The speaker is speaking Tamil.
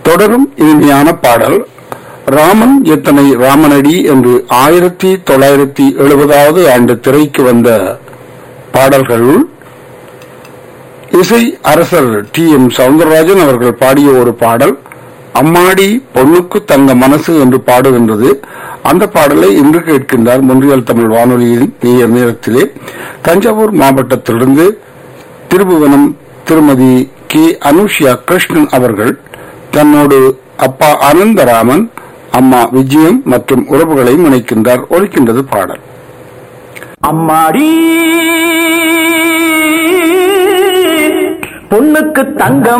தொடரும் இனிமையான பாடல் ராமன் எத்தனை ராமனடி என்று ஆயிரத்தி தொள்ளாயிரத்தி எழுபதாவது ஆண்டு திரைக்கு வந்த பாடல்களுள் இசை அரசர் டி எம் சவுந்தரராஜன் அவர்கள் பாடிய ஒரு பாடல் அம்மாடி பொண்ணுக்கு தங்க மனசு என்று பாடுகின்றது அந்த பாடலை இன்று கேட்கின்றார் முன்றியல் தமிழ் வானொலியின் நேய நேரத்திலே தஞ்சாவூர் மாவட்டத்திலிருந்து திருபுவனம் திருமதி கே அனுஷியா கிருஷ்ணன் அவர்கள் தன்னோடு அப்பா அனந்தராமன் அம்மா விஜயம் மற்றும் உறவுகளை இணைக்கின்றார் ஒலிக்கின்றது பாடல் அம்மாடி பொண்ணுக்கு தங்கம்